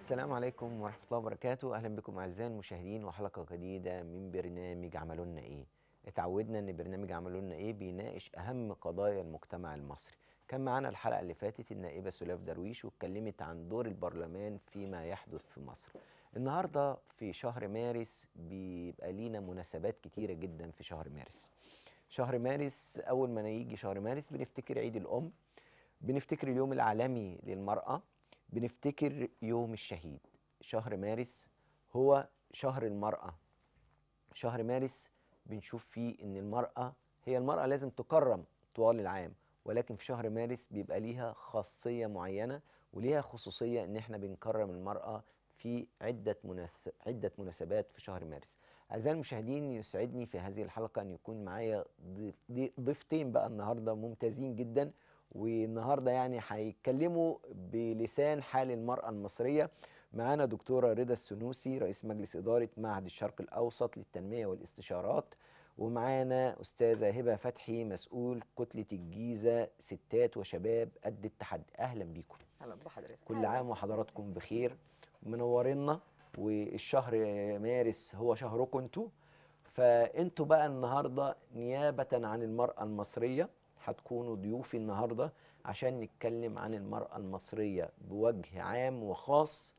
السلام عليكم ورحمة الله وبركاته أهلا بكم أعزائي المشاهدين وحلقة جديدة من برنامج عملولنا إيه اتعودنا إن برنامج عملولنا إيه بيناقش أهم قضايا المجتمع المصري كان معانا الحلقة اللي فاتت النائبة سلاف درويش واتكلمت عن دور البرلمان فيما يحدث في مصر النهاردة في شهر مارس بيبقى لينا مناسبات كتيرة جدا في شهر مارس شهر مارس أول ما يجي شهر مارس بنفتكر عيد الأم بنفتكر اليوم العالمي للمرأة بنفتكر يوم الشهيد شهر مارس هو شهر المرأة شهر مارس بنشوف فيه ان المرأة هي المرأة لازم تكرم طوال العام ولكن في شهر مارس بيبقى ليها خاصية معينة وليها خصوصية ان احنا بنكرم المرأة في عدة مناس... عدة مناسبات في شهر مارس أعزائي المشاهدين يسعدني في هذه الحلقة أن يكون معايا ضيف... ضيفتين بقى النهاردة ممتازين جدا والنهارده يعني هيتكلموا بلسان حال المرأة المصرية معانا دكتورة رضا السنوسي رئيس مجلس إدارة معهد الشرق الأوسط للتنمية والاستشارات ومعانا أستاذة هبة فتحي مسؤول كتلة الجيزة ستات وشباب قد التحدي أهلا بيكم اهلا بحضرتك كل عام وحضراتكم بخير منورنا والشهر مارس هو شهركم انتوا فانتوا بقى النهارده نيابة عن المرأة المصرية هتكونوا ضيوفي النهارده عشان نتكلم عن المرأة المصرية بوجه عام وخاص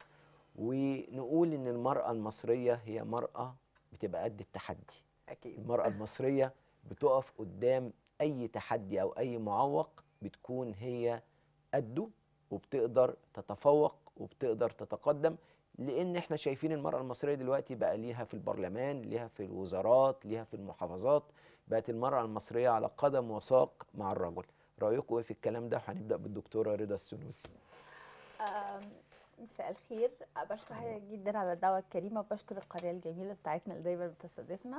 ونقول ان المرأة المصرية هي مرأة بتبقى قد التحدي اكيد المرأة المصرية بتقف قدام أي تحدي أو أي معوق بتكون هي قده وبتقدر تتفوق وبتقدر تتقدم لأن احنا شايفين المرأة المصرية دلوقتي بقى ليها في البرلمان ليها في الوزارات ليها في المحافظات بقت المرأة المصرية على قدم وساق مع الرجل رأيكم ايه في الكلام ده وهنبدأ بالدكتورة رضا السنوسي آم، مساء الخير بشكر حضرتك جدا على الدعوة الكريمة وبشكر القرية الجميلة بتاعتنا اللي دايما بتستضيفنا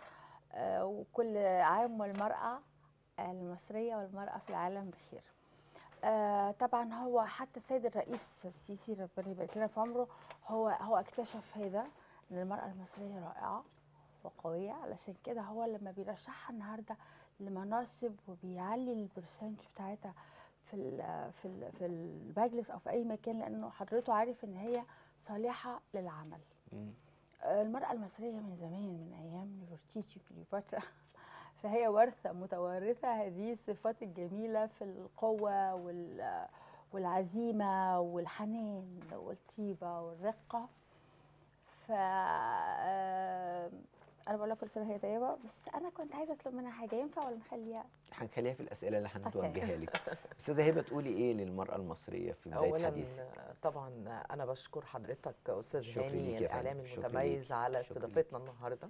آه، وكل عام والمرأة المصرية والمرأة في العالم بخير آه، طبعا هو حتى السيد الرئيس السيسي ربنا يبارك لنا في عمره هو هو اكتشف هذا ان المرأة المصرية رائعة وقوية علشان كده هو لما بيرشحها النهارده لمناصب وبيعلي البرسنج بتاعتها في ال في ال في المجلس او في اي مكان لانه حضرته عارف ان هي صالحه للعمل مم. آه، المراه المصريه من زمان من ايام نفرتيتي وكليوباترا فهي ورثه متوارثه هذه الصفات الجميله في القوه وال والعزيمه والحنان والطيبه والرقه ف آه، انا بقول لك كل سنه وهي طيبه بس انا كنت عايزه اطلب منها حاجه ينفع ولا نخليها هنخليها في الأسئلة اللي هنتوجهها لك أستاذة هبة تقولي ايه للمرأة المصرية في بداية اولا حديث طبعا انا بشكر حضرتك استاذ شكرا ليك هاني يا فندم. الاعلام شكرا المتميز ليك. على شكرا استضافتنا النهارده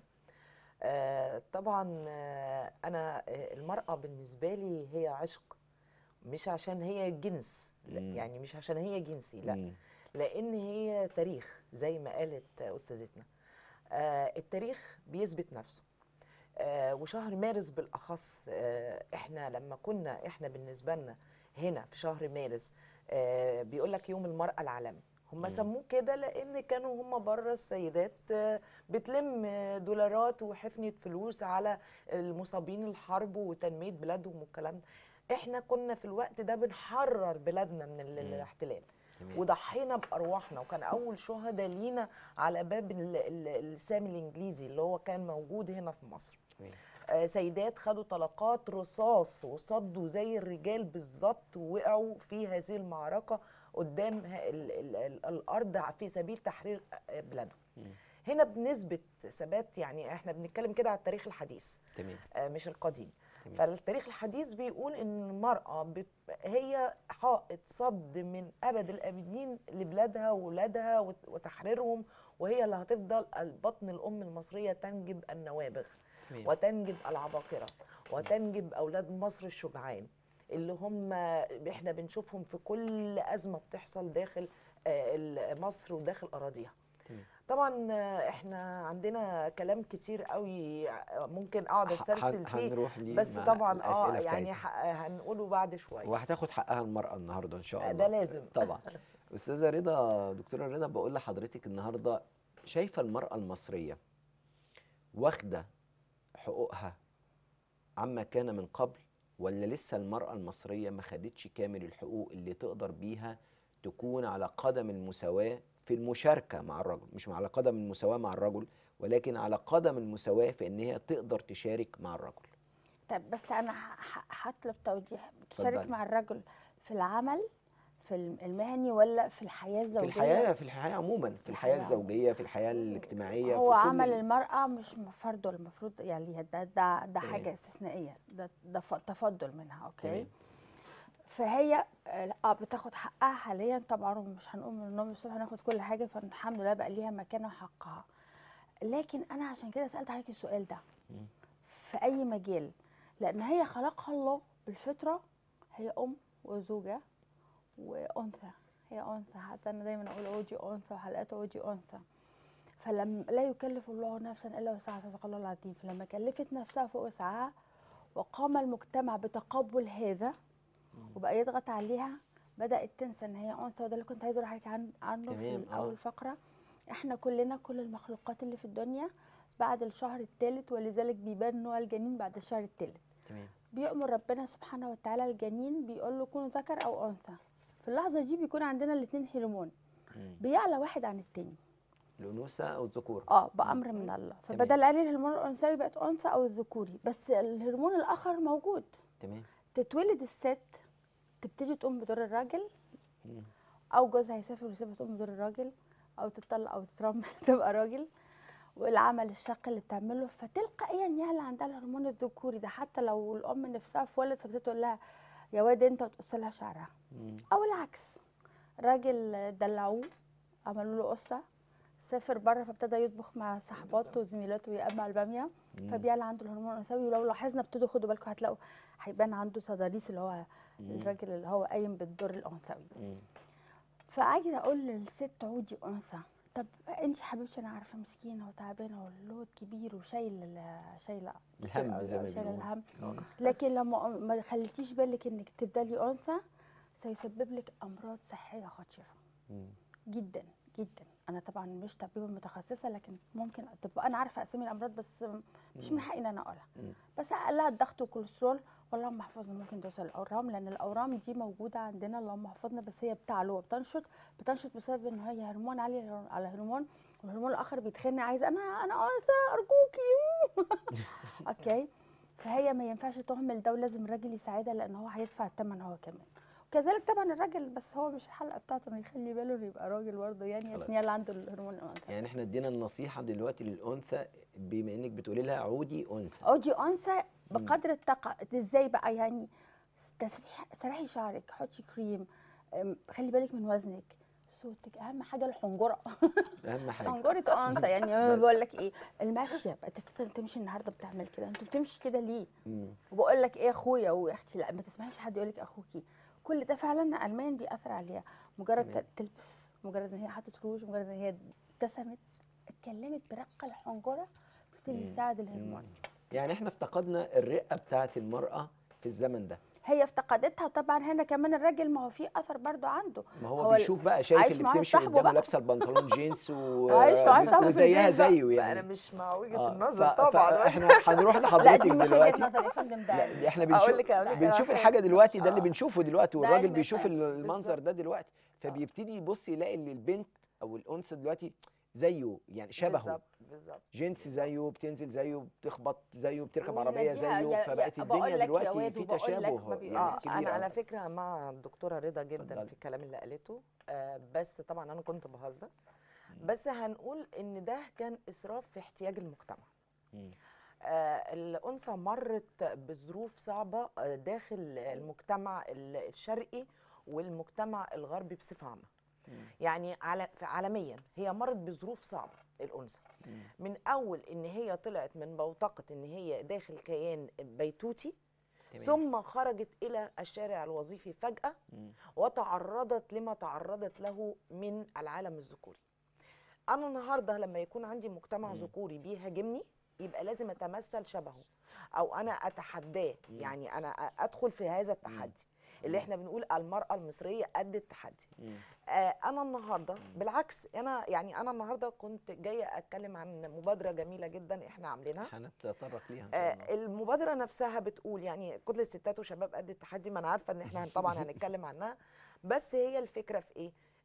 آه، طبعا آه، انا آه، المراه بالنسبه لي هي عشق مش عشان هي جنس لا، مم. يعني مش عشان هي جنسي لا مم. لان هي تاريخ زي ما قالت استاذتنا آه، التاريخ بيثبت نفسه آه، وشهر مارس بالاخص آه، احنا لما كنا احنا بالنسبه لنا هنا في شهر مارس بيقول لك يوم المراه العالمي هم مم. سموه كده لان كانوا هم بره السيدات آه، بتلم آه، دولارات وحفنه فلوس على المصابين الحرب وتنميه بلادهم والكلام ده احنا كنا في الوقت ده بنحرر بلادنا من ال- مم. الاحتلال تمام. وضحينا بارواحنا وكان اول شهداء لينا على باب ال- ال- السام الانجليزي اللي هو كان موجود هنا في مصر تمام. آه، سيدات خدوا طلقات رصاص وصدوا زي الرجال بالظبط ووقعوا في هذه المعركه قدام ه- ال ال ال الارض في سبيل تحرير آه، بلادهم مم. هنا بنثبت ثبات يعني احنا بنتكلم كده على التاريخ الحديث تمام آه، مش القديم تمام. فالتاريخ الحديث بيقول ان المرأة بت... هي حائط صد من أبد الآبدين لبلادها وولادها وت- وتحريرهم وهي اللي هتفضل البطن الأم المصرية تنجب النوابغ تمام. وتنجب العباقرة وتنجب أولاد مصر الشجعان اللي هم احنا بنشوفهم في كل أزمة بتحصل داخل آه، ال- مصر وداخل أراضيها تمام. طبعا آه، احنا عندنا كلام كتير قوي آه، ممكن اقعد ه- استرسل هن- فيه هنروح ليه بس مع طبعا اه الأسئلة يعني بتاعتنا. ح- هنقوله بعد شويه وهتاخد حقها المرأة النهارده إن شاء الله ده لازم. طبعا أستاذة رضا دكتورة رضا بقول لحضرتك النهارده شايفة المرأة المصرية واخدة حقوقها عما كان من قبل ولا لسه المرأة المصرية ما خدتش كامل الحقوق اللي تقدر بيها تكون على قدم المساواة في المشاركه مع الرجل مش على قدم المساواه مع الرجل ولكن على قدم المساواه في ان هي تقدر تشارك مع الرجل طب بس انا ه- ه- هطلب توضيح تشارك اتفضلي. مع الرجل في العمل في الم- المهني ولا في الحياه في الزوجيه الحياه في الحياه عموما في الحياه الحياة الزوجيه في الحياه الاجتماعيه هو في كل عمل ال- المرأة مش فرض المفروض يعني ده ده ده تمام. حاجة استثنائية ده ده ف- تفضل منها اوكي تمام. فهي آه، لا بتاخد حقها حاليا طبعا ومش هنقوم من النوم الصبح ناخد كل حاجة فالحمد لله بقى ليها مكانها وحقها لكن انا عشان كده سألت عليك السؤال ده مم. في اي مجال لان هي خلقها الله بالفطرة هي ام وزوجة وانثى هي انثى حتى انا دايما اقول اوجي انثى وحلقات اوجي انثى فلما لا يكلف الله نفسا الا وسعها صدق الله العظيم فلما كلفت نفسها فوق وسعها وقام المجتمع بتقبل هذا وبقى يضغط عليها بدات تنسى ان هي انثى وده اللي كنت عايزه اقول لحضرتك عن عنه تمام، في آه. اول فقره احنا كلنا كل المخلوقات اللي في الدنيا بعد الشهر الثالث ولذلك بيبان نوع الجنين بعد الشهر الثالث تمام بيأمر ربنا سبحانه وتعالى الجنين بيقول له كون ذكر او انثى في اللحظه دي بيكون عندنا الاثنين هرمون مم. بيعلى واحد عن التاني الانوثه او الذكور اه بامر من الله تمام. فبدل عليه الهرمون الانثوي بقت انثى او الذكوري بس الهرمون الاخر موجود تمام تتولد الست تبتدي تقوم بدور الراجل مم. او جوزها يسافر ويسيبها تقوم بدور الراجل او تطلق او تترمى تبقى راجل والعمل الشاق اللي بتعمله فتلقائيا يعلى عندها الهرمون الذكوري ده حتى لو الام نفسها في ولد فبتقول تقول لها يا واد انت وتقص لها شعرها مم. او العكس راجل دلعوه عملوا له قصه سافر بره فابتدى يطبخ مع صحباته وزميلاته ويقمع الباميه مم. فبيعلى عنده الهرمون الانثوي ولو لاحظنا ابتدوا خدوا بالكم هتلاقوا هيبان عنده تضاريس اللي هو مم. الراجل اللي هو قايم بالدور الانثوي مم. فعايزه اقول للست عودي انثى طب انت حبيبتي انا عارفه مسكينه وتعبانه واللود كبير وشايله ال- شايله الهم زي ما شايله بيقولوا. الهم آه. لكن لما ما خليتيش بالك انك تفضلي انثى سيسبب لك امراض صحيه خطيره مم. جدا جدا انا طبعا مش طبيبه متخصصه لكن ممكن تبقى انا عارفه اسامي الامراض بس مش من حقي ان انا اقولها مم. بس اقلها الضغط والكوليسترول اللهم احفظنا ممكن توصل الاورام لان الاورام دي موجوده عندنا اللهم احفظنا بس هي بتعلو وبتنشط بتنشط بسبب ان هي هرمون عالي على هرمون والهرمون الاخر بيتخنق عايز انا انا انثى ارجوكي اوكي فهي ما ينفعش تهمل ده ولازم الراجل يساعدها لان هو هيدفع الثمن هو كمان وكذلك طبعا الراجل بس هو مش الحلقه بتاعته انه يخلي باله انه يبقى راجل برضه يعني خلاص. عشان يلا عنده الهرمون الانثى يعني احنا ادينا النصيحه دلوقتي للانثى بما انك بتقولي لها عودي انثى عودي انثى بقدر الطاقه ازاي بقى يعني تسريح سرحي شعرك حطي كريم أم، خلي بالك من وزنك صوتك اهم حاجه الحنجره اهم حاجه حنجره انثى يعني بقول لك ايه المشيه بقى تستطيع تمشي النهارده بتعمل كده انت بتمشي كده ليه مم. وبقول لك ايه يا اخويا ويا اختي لا ما تسمعيش حد يقول لك اخوكي كل ده فعلا علميا بيأثر عليها مجرد تمام. ت- تلبس مجرد ان هي حطت روج مجرد ان هي ابتسمت اتكلمت برقه الحنجره بتبتدي مم. تساعد مم. الهرمون يعني احنا افتقدنا الرقه بتاعت المراه في الزمن ده هي افتقدتها طبعا هنا كمان الراجل ما هو في اثر برضو عنده ما هو, هو ال- بيشوف بقى شايف عايش اللي مع بتمشي صاحبه قدامه بقى. لابسه البنطلون جينز و... عايش مع صاحبه في وزيها البيت بقى. زيه انا يعني مش مع وجهه آه، النظر ف- طبعا احنا هنروح لا لحضرتك دي مش وجهه دلوقتي نظر يا فندم ده لا دي احنا أقول بنشوف لك- أقول لك بنشوف على الحاجه حاجة. دلوقتي ده اللي آه. بنشوفه دلوقتي ده والراجل علم بيشوف الحياة. المنظر ده دلوقتي فبيبتدي يبص يلاقي ان البنت او الانثى دلوقتي زيه يعني شبهه بالظبط بالظبط جنس زيه بتنزل زيه بتخبط زيه بتركب عربيه ويناديها يا- زيه يا- فبقت بقول الدنيا لك يا دلوقتي واد في وبقول لك ما تشابه بي- يعني اه كبير انا على أوي. فكره مع الدكتوره رضا جدا اتفضلي. في الكلام اللي قالته آه بس طبعا انا كنت بهزر بس هنقول ان ده كان اسراف في احتياج المجتمع مم. آه الانثى مرت بظروف صعبه آه، داخل المجتمع ال- الشرقي والمجتمع الغربي بصفه عامه مم. يعني على في- عالميا هي مرت بظروف صعبه الانثى مم. من اول ان هي طلعت من بوتقه ان هي داخل كيان بيتوتي تمام. ثم خرجت الى الشارع الوظيفي فجاه مم. وتعرضت لما تعرضت له من العالم الذكوري انا النهارده لما يكون عندي مجتمع مم. ذكوري بيهاجمني يبقى لازم اتمثل شبهه او انا اتحداه مم. يعني انا أ- ادخل في هذا التحدي اللي احنا بنقول المراه المصريه قد التحدي مم. آه، انا النهارده بالعكس انا يعني انا النهارده كنت جايه اتكلم عن مبادره جميله جدا احنا عاملينها هنتطرق ليها إن شاء الله. آه، المبادره نفسها بتقول يعني كتله ستات وشباب قد التحدي ما انا عارفه ان احنا طبعا هنتكلم عنها بس هي الفكره في ايه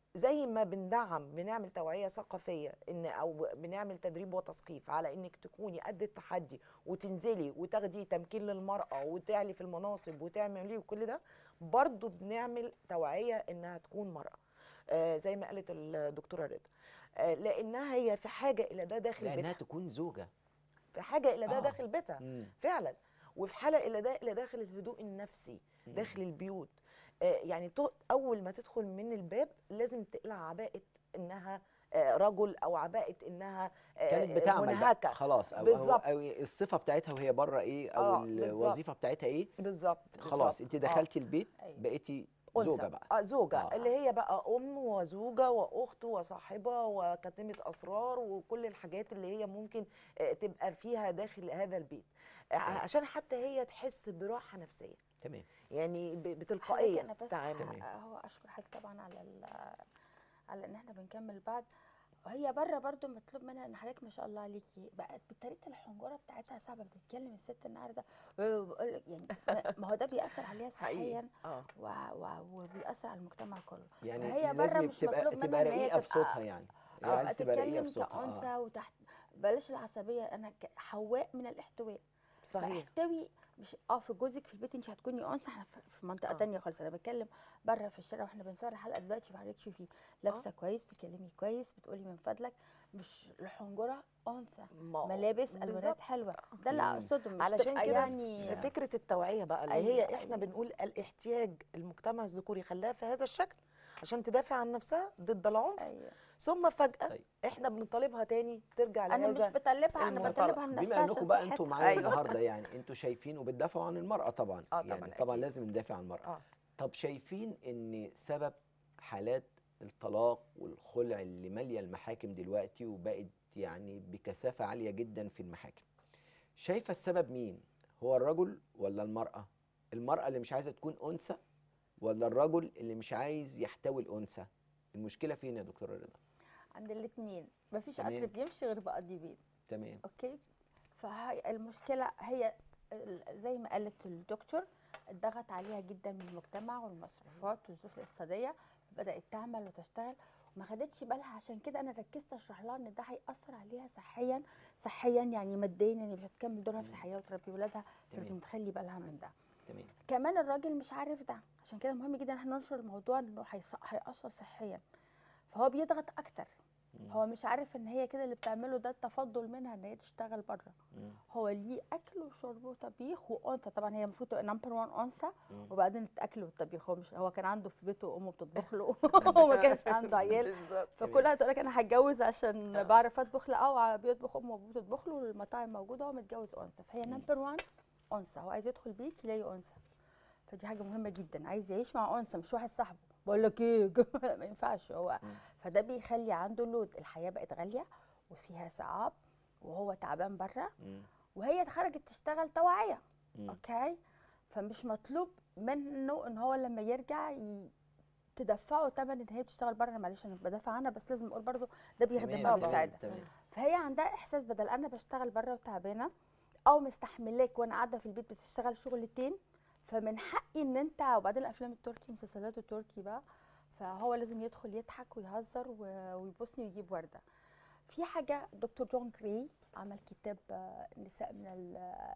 زي ما بندعم بنعمل توعيه ثقافيه ان او بنعمل تدريب وتثقيف على انك تكوني قد التحدي وتنزلي وتاخدي تمكين للمراه وتعلي في المناصب وتعملي وكل ده برضو بنعمل توعيه انها تكون مراه آه زي ما قالت الدكتوره رضا آه لانها هي في حاجه الى ده داخل لانها بيتها تكون زوجه في حاجه الى ده آه. داخل بيتها مم. فعلا وفي حاله الى ده الى داخل الهدوء النفسي مم. داخل البيوت آه، يعني تو- اول ما تدخل من الباب لازم تقلع عباءه انها آه، رجل او عباءه انها آه، كانت بتعمل بقى. منهكه خلاص او بالظبط. او, أو الصفه بتاعتها وهي بره ايه او آه، بالظبط. الوظيفه بتاعتها ايه بالظبط خلاص بالظبط. انت دخلتي البيت أيوة. بقيتي أنثى. زوجه بقى اه زوجه آه. آه. اللي هي بقى ام وزوجه واخت وصاحبه وكاتمه اسرار وكل الحاجات اللي هي ممكن آه، تبقى فيها داخل هذا البيت آه، عشان حتى هي تحس براحه نفسيه تمام يعني ب- حضرتك بتلقائيه انا بس تعامل تمام. ح- هو اشكر حضرتك طبعا على ال- على ان احنا بنكمل بعض هي بره برضو مطلوب منها ان حضرتك ما شاء الله عليكي بقت بطريقه الحنجره بتاعتها صعبه بتتكلم الست النهارده وبقول لك يعني ما- ما هو ده بيأثر عليها حقيقي صحيا اه و... و... وبيأثر على المجتمع كله يعني وهي لازم بره مش تبقى مطلوب تبقى منها إن هي رقيقه في تبقى- صوتها يعني هي اه عايزه تبقى رقيقه في تتكلم صوتها كأنثى اه وتحت بلاش العصبيه انا ك- حواء من الاحتواء صحيح بحتوي مش اه في جوزك في البيت انت هتكوني انثى احنا في- في منطقه آه. آه. تانية خالص انا بتكلم بره في الشارع واحنا بنصور الحلقه دلوقتي فحضرتك شوفي لابسه كويس بتتكلمي كويس بتقولي من فضلك مش الحنجره انثى ما- ملابس بالظبط. الوانات حلوه ده اللي مم. اقصده مش علشان تبقى كده يعني فكره التوعيه بقى اللي أيوة، هي احنا أيوة. بنقول الاحتياج المجتمع الذكوري خلاها في هذا الشكل عشان تدافع عن نفسها ضد العنف أيوة. ثم فجاه طيب. احنا بنطالبها تاني ترجع انا مش لهذا بطالبها انا المنطلق. بطالبها لنفسها بما انكم عشان بقى انتوا صحتها. معايا أيوة. النهارده يعني انتوا شايفين وبتدافعوا عن المراه طبعا آه يعني طبعاً، طبعا أكيد. لازم ندافع عن المراه اه طب شايفين ان سبب حالات الطلاق والخلع اللي ماليه المحاكم دلوقتي وبقت يعني بكثافه عاليه جدا في المحاكم شايفه السبب مين هو الرجل ولا المراه المراه اللي مش عايزه تكون انثى ولا الرجل اللي مش عايز يحتوي الانثى المشكله فين يا دكتوره رضا عند الاثنين مفيش تمام. قطر بيمشي غير بقضي بيت تمام اوكي فهي المشكله هي ال- زي ما قالت الدكتور اتضغط عليها جدا من المجتمع والمصروفات والظروف الاقتصاديه بدات تعمل وتشتغل وما خدتش بالها عشان كده انا ركزت اشرح لها ان ده هياثر عليها صحيا صحيا يعني ماديا يعني مش هتكمل دورها في مم. الحياه وتربي ولادها تمام. لازم تخلي بالها من ده تمام كمان الراجل مش عارف ده عشان كده مهم جدا ان احنا ننشر الموضوع انه هيص- هيأثر صحيا فهو بيضغط اكتر مم. هو مش عارف ان هي كده اللي بتعمله ده التفضل منها ان هي تشتغل بره مم. هو ليه اكل وشرب وطبيخ وانثى طبعا هي المفروض تبقى نمبر 1 انثى مم. وبعدين الاكل والطبيخ هو مش هو كان عنده في بيته امه بتطبخ له وما كانش عنده عيال بالظبط فكلها تقول لك انا هتجوز عشان آه. بعرف اطبخ لا اه بيطبخ امه وابوه بتطبخ له والمطاعم موجوده هو متجوز انثى فهي مم. نمبر 1 انثى هو عايز يدخل بيت يلاقي انثى فدي حاجه مهمه جدا عايز يعيش مع انثى مش واحد صاحبه بقول لك ايه ما ينفعش هو مم. فده بيخلي عنده لود الحياه بقت غاليه وفيها صعاب وهو تعبان بره مم. وهي خرجت تشتغل توعيه مم. اوكي فمش مطلوب منه ان هو لما يرجع ي... تدفعه ثمن ان هي بتشتغل بره أنا معلش انا بدافع عنها بس لازم اقول برضو ده بيخدمها تمام، وبيساعدها تمام فهي عندها احساس بدل انا بشتغل بره وتعبانه او مستحملاك وانا قاعده في البيت بتشتغل شغلتين فمن حقي ان انت وبعدين الافلام التركي المسلسلات التركي بقى فهو لازم يدخل يضحك ويهزر و- ويبوسني ويجيب ورده في حاجه دكتور جون جراي عمل كتاب آه، نساء من ال-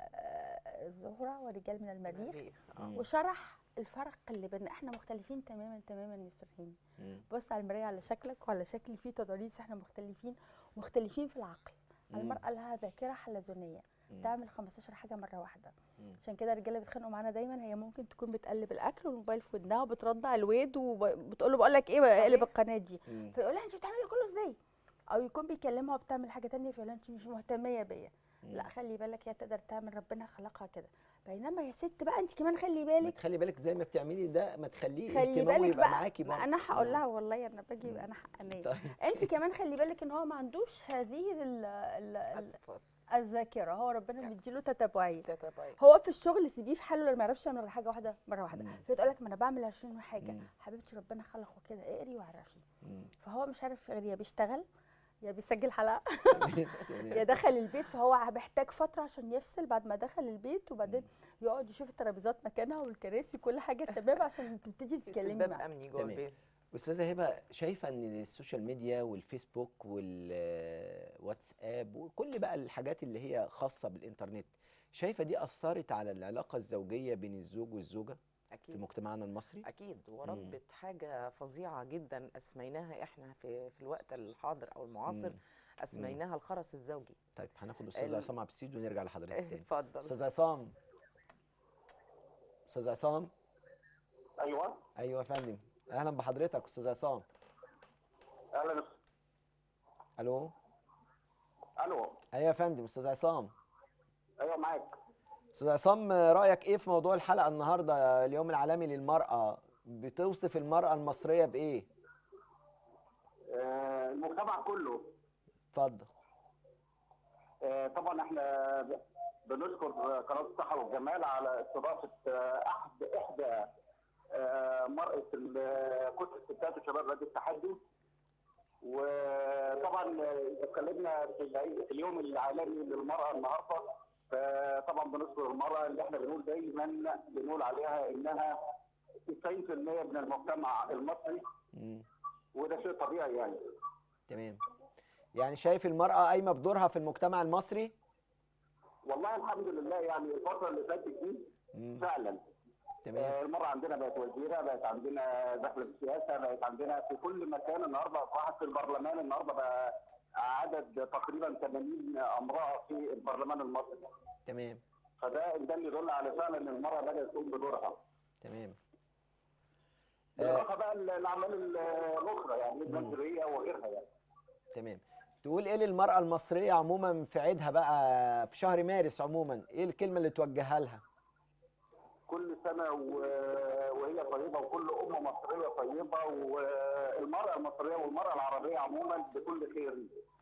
آه، الزهره ورجال من المريخ مم. وشرح الفرق اللي بين احنا مختلفين تماما تماما مصريين مم. بص على المرايه على شكلك وعلى شكلي فيه تضاريس احنا مختلفين مختلفين في العقل مم. المرأة لها ذاكرة حلزونية مم. تعمل 15 حاجة مرة واحدة مم. عشان كده الرجالة بيتخانقوا معانا دايما هي ممكن تكون بتقلب الأكل والموبايل في ودنها وبترضع الواد وبتقول له بقول لك إيه اقلب صحيح. القناة دي مم. فيقول لها أنت بتعملي كله إزاي؟ أو يكون بيكلمها وبتعمل حاجة تانية فيقول لها أنت مش مهتمية بيا مم. لا خلي بالك هي تقدر تعمل ربنا خلقها كده بينما يا ست بقى أنت كمان خلي ما بالك تخلي بالك زي ما بتعملي ده ما تخليه خلي اهتمامه بالك يبقى بقى معاكي ما برضه انا هقول مم. لها والله انا باجي مم. انا حقانيه طيب انت كمان خلي بالك ان هو ما عندوش هذه ال ال ال الصفات الذاكره هو ربنا مديله تتابعيه تتباين هو في الشغل سيبيه في حاله لما ما يعرفش يعمل غير حاجه واحده مره واحده مم. فتقول لك ما انا بعمل 20 حاجه مم. حبيبتي ربنا خلقه كده اقري واعرفي مم. فهو مش عارف غير يا بيشتغل يا بيسجل حلقه تمام. يا دخل البيت فهو محتاج فتره عشان يفصل بعد ما دخل البيت وبعدين يقعد يشوف الترابيزات مكانها والكراسي كل حاجه تمام عشان تبتدي تتكلمي استتباب معاه امني جوه تمام. البيت استاذه هبه شايفه ان السوشيال ميديا والفيسبوك والواتساب وكل بقى الحاجات اللي هي خاصه بالانترنت شايفه دي اثرت على العلاقه الزوجيه بين الزوج والزوجه في اكيد مجتمعنا المصري اكيد وربت حاجه فظيعه جدا اسميناها احنا في في الوقت الحاضر او المعاصر مم. اسميناها الخرس الزوجي طيب هناخد استاذ ال- عصام عبد السيد ونرجع لحضرتك تاني اتفضل استاذ عصام استاذ عصام ايوه ايوه يا فندم اهلا بحضرتك استاذ عصام اهلا الو الو ايوه يا فندم استاذ عصام ايوه معاك استاذ عصام رايك ايه في موضوع الحلقه النهارده اليوم العالمي للمراه بتوصف المراه المصريه بايه آه، المجتمع كله اتفضل آه، طبعا احنا ب- بنشكر قناه الصحه والجمال على استضافه آه، احد احدى آه، مرأة ال- كتله الستات وشباب نادي التحدي وطبعا آه، اتكلمنا في العي- في اليوم العالمي للمراه النهارده فطبعا بنشكر المراه اللي احنا بنقول دايما بنقول عليها انها 90% من المجتمع المصري مم. وده شيء طبيعي يعني تمام يعني شايف المراه قايمه بدورها في المجتمع المصري والله الحمد لله يعني الفتره اللي فاتت دي مم. فعلا تمام آه، المره عندنا بقت وزيره بقت عندنا داخله في السياسه بقت عندنا في كل مكان النهارده اصبحت في البرلمان النهارده بقى عدد تقريبا 80 امراه في البرلمان المصري تمام فده ده اللي يدل على فعلا ان المراه بدات تقوم بدورها تمام آه بالاضافه بقى الاعمال الاخرى يعني المنزليه وغيرها يعني تمام تقول ايه للمراه المصريه عموما في عيدها بقى في شهر مارس عموما ايه الكلمه اللي توجهها لها كل سنه و- وهي طيبه وكل ام مصريه طيبه والمراه المصريه والمراه العربيه عموما بكل خير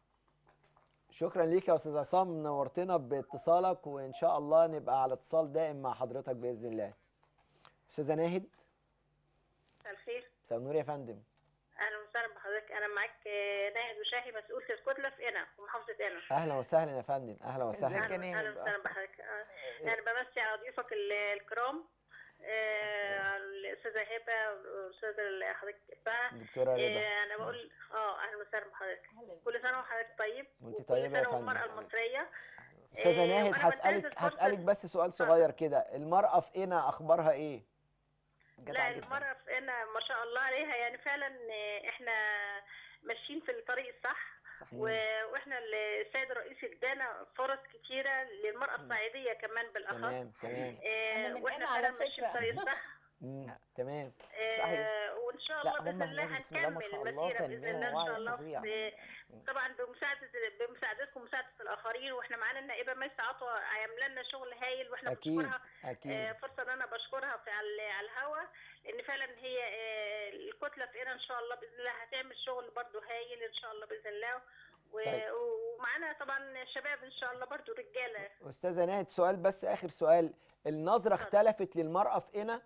شكرا ليك يا استاذ عصام نورتنا باتصالك وان شاء الله نبقى على اتصال دائم مع حضرتك باذن الله استاذه ناهد مساء الخير مساء النور يا فندم اهلا وسهلا بحضرتك انا معاك آه، ناهد وشاهي مسؤولة الكتلة في قنا في محافظة قنا اهلا وسهلا يا فندم اهلا ازيك وسهلا يا اهلا ناهد أهلاً بقى. وسهلا بحضرتك آه، انا بمسي على ضيوفك ال- الكرام آه، الاستاذة هبة والاستاذة حضرتك اسمها دكتوره رضا آه، انا بقول اه اهلا وسهلا بحضرتك كل سنة وحضرتك طيب وانت وكل طيبة يا سنة فندم. والمرأة المصرية استاذه آه، ناهد وأنا هسالك بنتهز الفرصة- هسالك بس سؤال صغير كده المراه في قنا اخبارها ايه جدع لا جدا المرأة في قنا ما شاء الله عليها يعني فعلا آه، احنا ماشيين في الطريق الصح صحيح و- واحنا السيد الرئيس ادانا فرص كتيره للمراه الصعيديه كمان بالاخص تمام تمام آه، أنا من واحنا هنا على فعلا ماشيين في فكرة. الطريق الصح مم. تمام آه، صحيح. وان شاء لا، الله باذن هم الله هناك بسم الله ما هنكمل شاء الله المسيره باذن تنمية الله ان ووعي شاء الله فظيع. ب- طبعا بمساعده بمساعدتكم ومساعده الاخرين واحنا معانا النائبه ميس عطوه عامله لنا شغل هايل واحنا اكيد بنشكرها آه، اكيد فرصه ان انا بشكرها في على على الهوا لان فعلا هي آه، الكتله في قنا ان شاء الله باذن الله هتعمل شغل برضو هايل ان شاء الله باذن الله و- طيب. ومعانا طبعا شباب ان شاء الله برضو رجاله استاذه ناهد سؤال بس اخر سؤال النظره اتفضل. اختلفت للمراه في قنا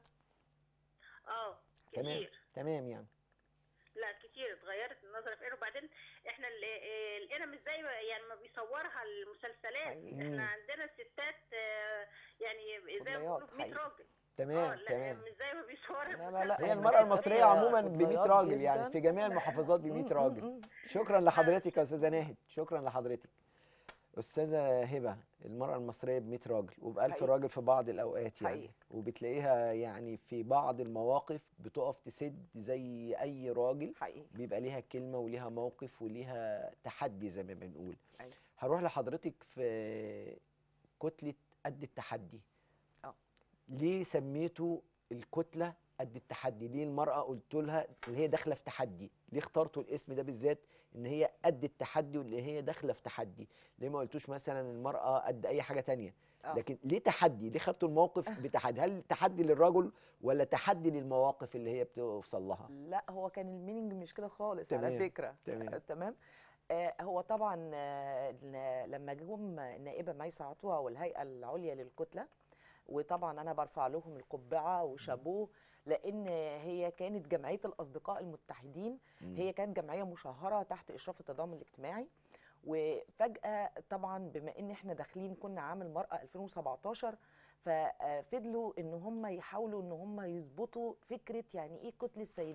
اه تمام كتير تمام يعني لا كتير اتغيرت النظره في قنا وبعدين احنا ال- آه، القنا مش زي ما- يعني ما بيصورها المسلسلات حقيقي. احنا مم. عندنا ستات آه، يعني زي ما فضليات بيقولوا ب 100 حقيقي. راجل اه تمام لا تمام مش زي ما بيصورها لا، لا، لا. هي هم المرأة ستات المصرية عموما ب 100 فضليات راجل يعني جداً. في جميع المحافظات ب 100 مم، راجل مم. شكرا لحضرتك يا استاذه ناهد شكرا لحضرتك استاذه هبه المراه المصريه ب 100 راجل وب 1000 حقيقي. راجل في بعض الاوقات يعني حقيقي. وبتلاقيها يعني في بعض المواقف بتقف تسد زي اي راجل حقيقي بيبقى ليها كلمه وليها موقف وليها تحدي زي ما بنقول أيوة. هروح لحضرتك في كتله قد التحدي اه ليه سميتوا الكتله قد التحدي ليه المراه قلت لها اللي هي داخله في تحدي ليه اخترتوا الاسم ده بالذات ان هي قد التحدي واللي هي داخله في تحدي ليه ما قلتوش مثلا المراه قد اي حاجه تانية آه. لكن ليه تحدي ليه خدتوا الموقف بتحدي هل تحدي للرجل ولا تحدي للمواقف اللي هي بتوصل لها لا هو كان الميننج مش كده خالص تمام، على فكره تمام. آه، تمام آه هو طبعا آه ل- لما جم النائبه ميسه عطوه والهيئه العليا للكتله وطبعا انا برفع لهم القبعه وشابوه لان هي كانت جمعيه الاصدقاء المتحدين مم. هي كانت جمعيه مشهره تحت اشراف التضامن الاجتماعي وفجاه طبعا بما ان احنا داخلين كنا عام المراه 2017 ففضلوا ان هم يحاولوا ان هم يظبطوا فكره يعني ايه كتله السيدات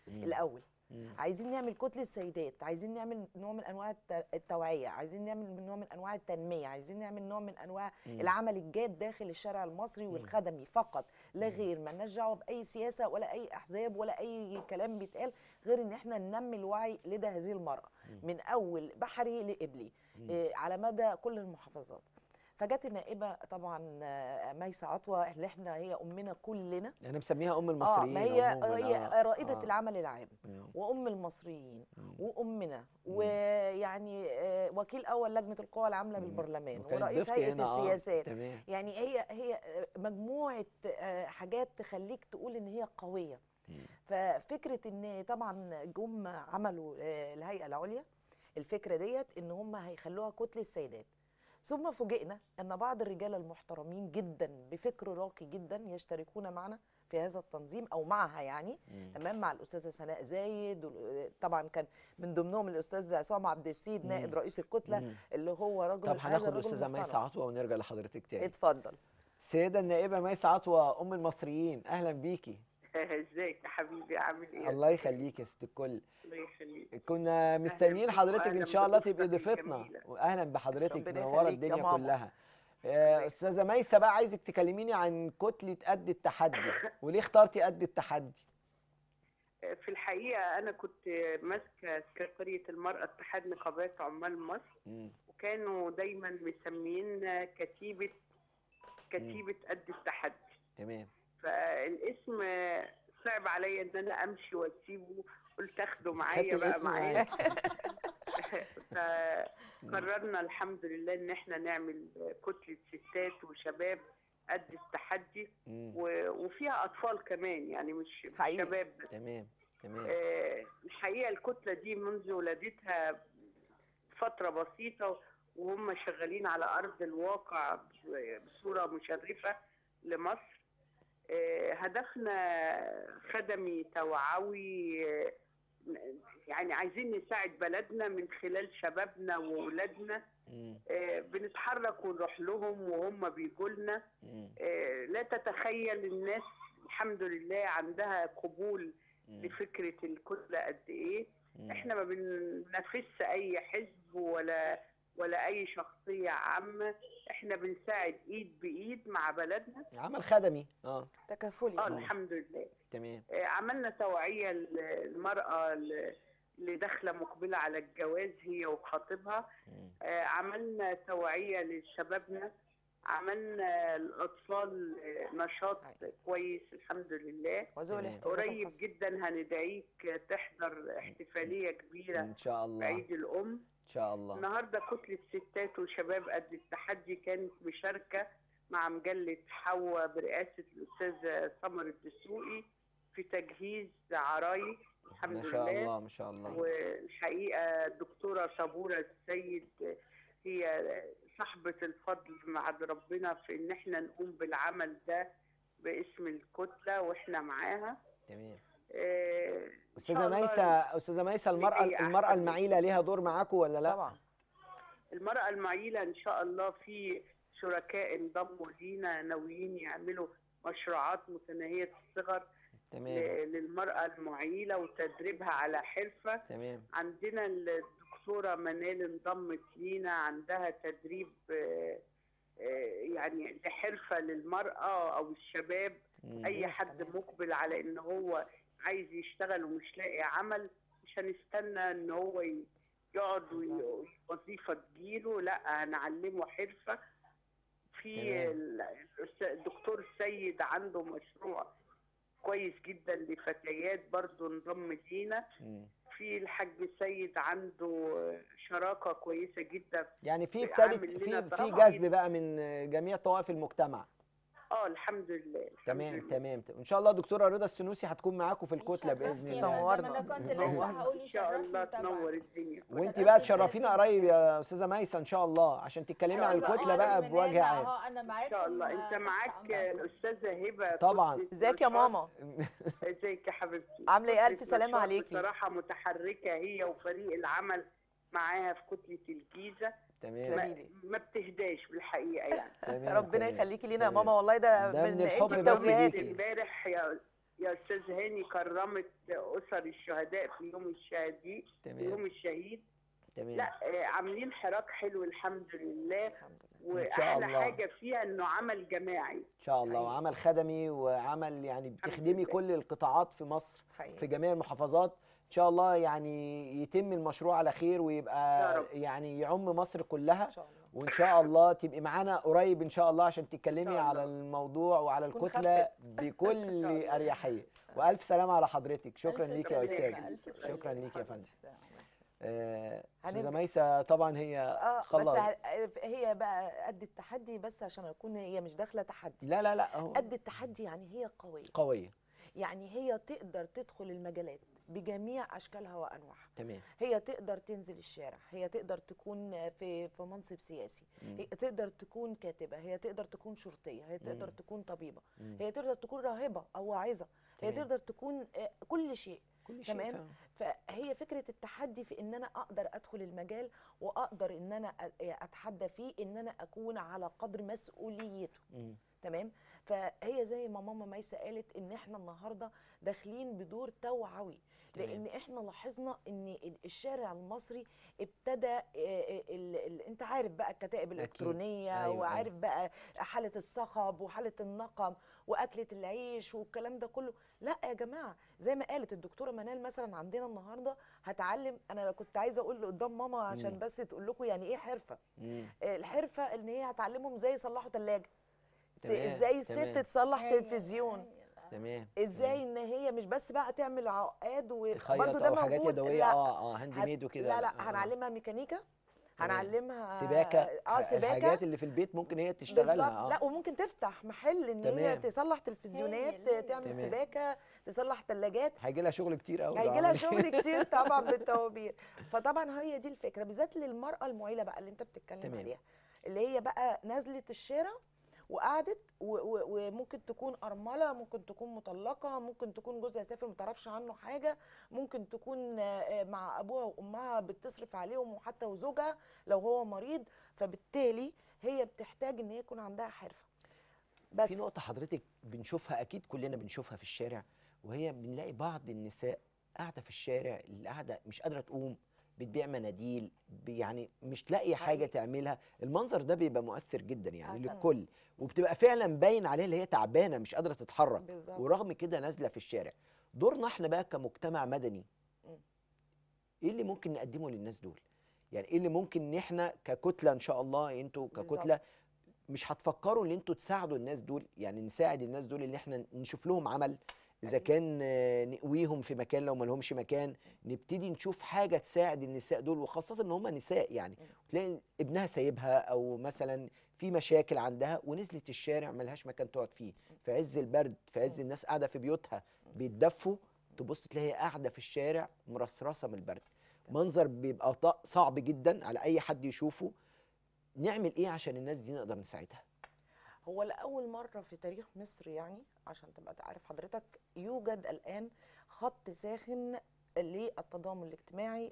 مم. الاول مم. عايزين نعمل كتله سيدات عايزين نعمل نوع من انواع الت- التوعيه عايزين نعمل نوع من انواع التنميه عايزين نعمل نوع من انواع مم. العمل الجاد داخل الشارع المصري والخدمي فقط لا غير ما لناش دعوه باي سياسه ولا اي احزاب ولا اي كلام بيتقال غير ان احنا ننمي الوعي لدى هذه المراه من اول بحري لقبلي إيه على مدى كل المحافظات فجت النائبه طبعا آه، ميسه عطوه اللي احنا هي امنا كلنا انا مسميها ام اه المصريين ما هي عموماً، هي آه، رائده آه. العمل العام مم. وام المصريين مم. وامنا ويعني آه، وكيل اول لجنه القوى العامله مم. بالبرلمان وكانت ورئيس ضيفتي هيئه هنا، آه، السياسات تمام يعني هي هي آه، مجموعه آه، حاجات تخليك تقول ان هي قويه مم. ففكره ان طبعا جم عملوا آه، الهيئه العليا الفكره ديت ان هم هيخلوها كتله سيدات ثم فوجئنا ان بعض الرجال المحترمين جدا بفكر راقي جدا يشتركون معنا في هذا التنظيم او معها يعني مم. تمام مع الاستاذه سناء زايد وال- طبعا كان من ضمنهم الاستاذ عصام عبد السيد نائب مم. رئيس الكتله مم. اللي هو رجل طب هذا هناخد الرجل الاستاذه ميسه المحترم. عطوه ونرجع لحضرتك تاني اتفضل السيده النائبه ميسه عطوه ام المصريين اهلا بيكي ازيك يا حبيبي عامل ايه؟ الله يخليك يا ست الكل الله يخليك كنا مستنيين بيك حضرتك وأهلاً ان شاء الله بضيفتك تبقي ضيفتنا الجميلة. واهلا بحضرتك ربنا منوره يخليك يا الدنيا ماما. كلها آه، استاذه ميسه بقى عايزك تكلميني عن كتله قد التحدي وليه اخترتي قد التحدي في الحقيقه انا كنت ماسكه سكرتاريه المراه اتحاد نقابات عمال مصر مم. وكانوا دايما مسميين كتيبه كتيبه قد التحدي تمام فالاسم صعب عليا ان انا امشي واسيبه قلت اخده معايا خدت بقى الاسم معايا فقررنا الحمد لله ان احنا نعمل كتله ستات وشباب قد التحدي مم. و- وفيها اطفال كمان يعني مش مش حقيقي. شباب بس تمام تمام آه، الحقيقه الكتله دي منذ ولادتها فتره بسيطه وهم شغالين على ارض الواقع بصوره مشرفه لمصر آه، هدفنا خدمي توعوي آه، يعني عايزين نساعد بلدنا من خلال شبابنا واولادنا مم. آه، بنتحرك ونروح لهم وهم بيجوا لنا مم. آه، لا تتخيل الناس الحمد لله عندها قبول مم. لفكره الكتله قد ايه مم. احنا ما بننافسش اي حزب ولا ولا اي شخصيه عامه احنا بنساعد ايد بايد مع بلدنا عمل خدمي اه تكافلي اه الحمد لله تمام آه، عملنا توعيه للمراه اللي داخله مقبله على الجواز هي وخطيبها مم. آه، عملنا توعية لشبابنا عملنا الأطفال آه، نشاط كويس الحمد لله وذوي تمام. الاحتياجات قريب الخاصة. جدا هندعيك تحضر احتفالية كبيرة ان شاء في الله عيد الأم ان شاء الله النهاردة كتلة ستات وشباب قد التحدي كانت مشاركة مع مجلة حوا برئاسة الأستاذ سمر الدسوقي في تجهيز عرايس الحمد ما شاء لله الله ما شاء الله والحقيقه الدكتوره صبوره السيد هي صاحبه الفضل مع ربنا في ان احنا نقوم بالعمل ده باسم الكتله واحنا معاها تمام آه، إن استاذه شاء الله ميسه استاذه ميسه المراه نلاقي المراه أحسن المعيله ليها دور معاكم ولا لا طبعا المراه المعيله ان شاء الله في شركاء انضموا لينا ناويين يعملوا مشروعات متناهيه الصغر تمام ل- للمراه المعيله وتدريبها على حرفه تمام عندنا الدكتورة منال انضمت لينا عندها تدريب آه، آه، يعني لحرفة للمرأة أو الشباب مم. أي حد مقبل على إن هو عايز يشتغل ومش لاقي عمل مش هنستنى إن هو ي- يقعد وي- وظيفة تجيله لا هنعلمه حرفة في تمام. ال- الأستاذ- الدكتور السيد عنده مشروع كويس جدا لفتيات برضو انضم لينا مم. في الحاج سيد عنده شراكه كويسه جدا يعني في عامل ابتدت لنا في في طبعاً. جذب بقى من جميع طوائف المجتمع اه الحمد لله الحمد تمام لله. تمام وان شاء الله دكتوره رضا السنوسي هتكون معاكم في الكتله باذن يشرفني الله يا نورنا. فندم، انا كنت لسه نورنا. هقول ان شاء الله يشرفني طبعا تنور الدنيا وانت شرفتني بقى بإذن تشرفينا الله. قريب يا استاذه ميسه ان شاء الله عشان تتكلمي عن الله. الكتله أقرب بقى من بوجه هنا عام أهو، انا ان معاكم شاء الله انت تحت معاك أمركم. الاستاذه هبه طبعاً. كتلة ازيك يا نشاط. ماما ازيك يا حبيبتي عاملة إيه؟ ألف كتلة سلامة نشاط عليكي. بصراحه متحركه هي وفريق العمل معاها في كتله الجيزه تمام تسلمي. ما, لي. ما بتهداش بالحقيقه يعني تمام ربنا تمام. يخليكي لينا يا تمام. ماما والله ده ده من من الحب انت بس بتوجيهاتك ليكي. امبارح يا يا استاذ هاني كرمت اسر الشهداء في يوم الشهيد في يوم تمام الشهيد تمام لا آه، عاملين حراك حلو الحمد لله الحمد لله إن شاء واحلى الله. حاجه فيها انه عمل جماعي ان شاء الله حقيقي. وعمل خدمي وعمل يعني بتخدمي لله. كل القطاعات في مصر حقيقي. في جميع المحافظات ان شاء الله يعني يتم المشروع على خير يا ويبقى رب. يعني يعم مصر كلها ان شاء الله وان شاء الله تبقي معانا قريب ان شاء الله عشان تتكلمي شاء على الله. الموضوع وعلى تكون الكتله خفت. بكل الله. اريحيه والف سلامه على حضرتك شكرا ألف ليك يا سلامة. استاذ ألف سلامة. شكرا ليك يا فندم آه، هنبدأ. استاذه ميسه طبعا هي اه بس خلاص ه- هي بقى قد التحدي بس عشان اكون هي مش داخله تحدي لا لا لا هو قد التحدي يعني هي قويه قويه يعني هي تقدر تدخل المجالات بجميع اشكالها وانواعها تمام هي تقدر تنزل الشارع هي تقدر تكون في في منصب سياسي مم. هي تقدر تكون كاتبه هي تقدر تكون شرطيه هي تقدر مم. تكون طبيبه مم. هي تقدر تكون راهبه او واعظه هي تمام. تقدر تكون آه، كل شيء كل شيء تمام. فعلا. فهي فكره التحدي في ان انا اقدر ادخل المجال واقدر ان انا أ- اتحدى فيه ان انا اكون على قدر مسؤوليته مم. تمام فهي زي ما ماما ميسه قالت ان احنا النهارده داخلين بدور توعوي تمام. لان احنا لاحظنا ان ال- الشارع المصري ابتدى آه، آه، ال ال انت عارف بقى الكتائب الالكترونيه أيوة، وعارف بقى حاله الصخب وحاله النقم واكله العيش والكلام ده كله لا يا جماعه زي ما قالت الدكتوره منال مثلا عندنا النهارده هتعلم انا كنت عايزه اقول قدام ماما عشان مم. بس تقول لكم يعني ايه حرفه مم. آه، الحرفه ان هي هتعلمهم ازاي يصلحوا ثلاجه تمام، ازاي الست تمام. تصلح هايل، تلفزيون هايل. تمام ازاي ان هي مش بس بقى تعمل عقاد تخيط وبرده ده او حاجات موجود يدويه لا اه اه هاند هت- ميد وكده لا لا آه، آه. هنعلمها ميكانيكا تمام. هنعلمها سباكه اه ح- سباكه الحاجات اللي في البيت ممكن هي تشتغلها بالظبط اه لا وممكن تفتح محل ان هي تمام. تصلح تلفزيونات هايل، هايل. تعمل تمام. سباكه تصلح ثلاجات هيجي لها شغل كتير قوي هيجي لها شغل كتير طبعا بالطوابير فطبعا هي دي الفكره بالذات للمراه المعيله بقى اللي انت بتتكلم تمام. عليها اللي هي بقى نزلت الشارع وقعدت و- و- وممكن تكون ارمله ممكن تكون مطلقه ممكن تكون جوزها سافر ما تعرفش عنه حاجه ممكن تكون آه، آه، مع ابوها وامها بتصرف عليهم وحتى وزوجها لو هو مريض فبالتالي هي بتحتاج ان هي يكون عندها حرفه بس في نقطة حضرتك بنشوفها أكيد كلنا بنشوفها في الشارع وهي بنلاقي بعض النساء قاعدة في الشارع اللي قاعدة مش قادرة تقوم بتبيع مناديل ب- يعني مش لاقية حاجة حقيقي. تعملها المنظر ده بيبقى مؤثر جدا يعني آه طبعاً. للكل وبتبقى فعلا باين عليها اللي هي تعبانة مش قادرة تتحرك بالظبط ورغم كده نازلة في الشارع دورنا احنا بقى كمجتمع مدني مم. ايه اللي ممكن نقدمه للناس دول يعني ايه اللي ممكن ان احنا ككتلة ان شاء الله انتوا بالظبط. ككتلة مش هتفكروا ان انتوا تساعدوا الناس دول يعني نساعد الناس دول اللي احنا نشوف لهم عمل اذا أيوة. كان آه، نقويهم في مكان لو ما لهمش مكان نبتدي نشوف حاجه تساعد النساء دول وخاصه ان هم نساء يعني مم. تلاقي ابنها سايبها او مثلا في مشاكل عندها ونزلت الشارع ملهاش مكان تقعد فيه في عز البرد في عز مم. الناس قاعده في بيوتها بيتدفوا تبص تلاقيها قاعده في الشارع مرصرصه من البرد منظر بيبقى ط- صعب جدا على اي حد يشوفه نعمل ايه عشان الناس دي نقدر نساعدها هو لأول مرة في تاريخ مصر يعني عشان تبقى تعرف حضرتك يوجد الآن خط ساخن للتضامن الاجتماعي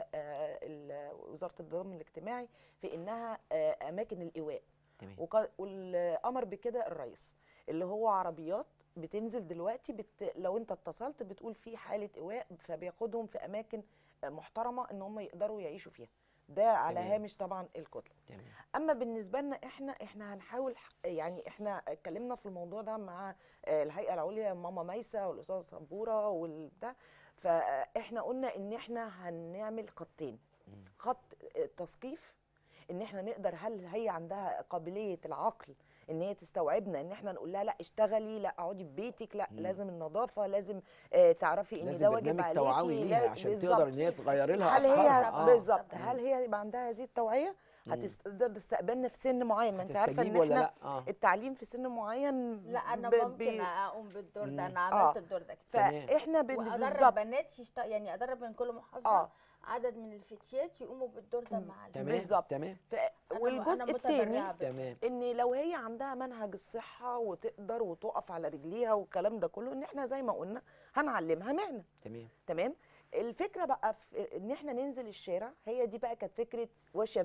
ووزارة التضامن الاجتماعي في إنها آه، أماكن الإيواء تمام وق- والأمر بكده الرئيس اللي هو عربيات بتنزل دلوقتي بت... لو انت اتصلت بتقول في حالة إيواء فبياخدهم في أماكن آه، محترمة إن هم يقدروا يعيشوا فيها ده على تمام. هامش طبعا الكتلة تمام اما بالنسبه لنا احنا احنا هنحاول ح- يعني احنا اتكلمنا في الموضوع ده مع آه، الهيئه العليا ماما ميسه والاستاذه سبوره والبتاع فاحنا قلنا ان احنا هنعمل خطين مم. خط التثقيف ان احنا نقدر هل هي عندها قابليه العقل ان هي تستوعبنا ان احنا نقول لها لا اشتغلي لا اقعدي في بيتك لا مم. لازم النظافه لازم آه، تعرفي ان لازم ده واجب برنامج عليكي توعوي لا- ليها عشان بالظبط. تقدر ان هي تغير لها هل هي افكارها آه. بالظبط مم. هل هي يبقى عندها هذه التوعيه مم. هتقدر تستقبلنا في سن معين ما انت عارفه هتستجيب ان ولا احنا لا اه التعليم في سن معين لا انا ب- ممكن بي- اقوم بالدور مم. ده انا آه. عملت الدور ده كتير تمام. فاحنا بن- وادرب بالظبط بنات يشت... يعني ادرب من كل محافظه اه عدد من الفتيات يقوموا بالدور ده مم. مع البنات. تمام بالظبط. تمام ف... أنا- والجزء أنا الثاني متبرعة بال- تمام ان لو هي عندها منهج الصحه وتقدر وتقف على رجليها والكلام ده كله ان احنا زي ما قلنا هنعلمها مهنه تمام تمام الفكره بقى في ان احنا ننزل الشارع هي دي بقى كانت فكره وشباب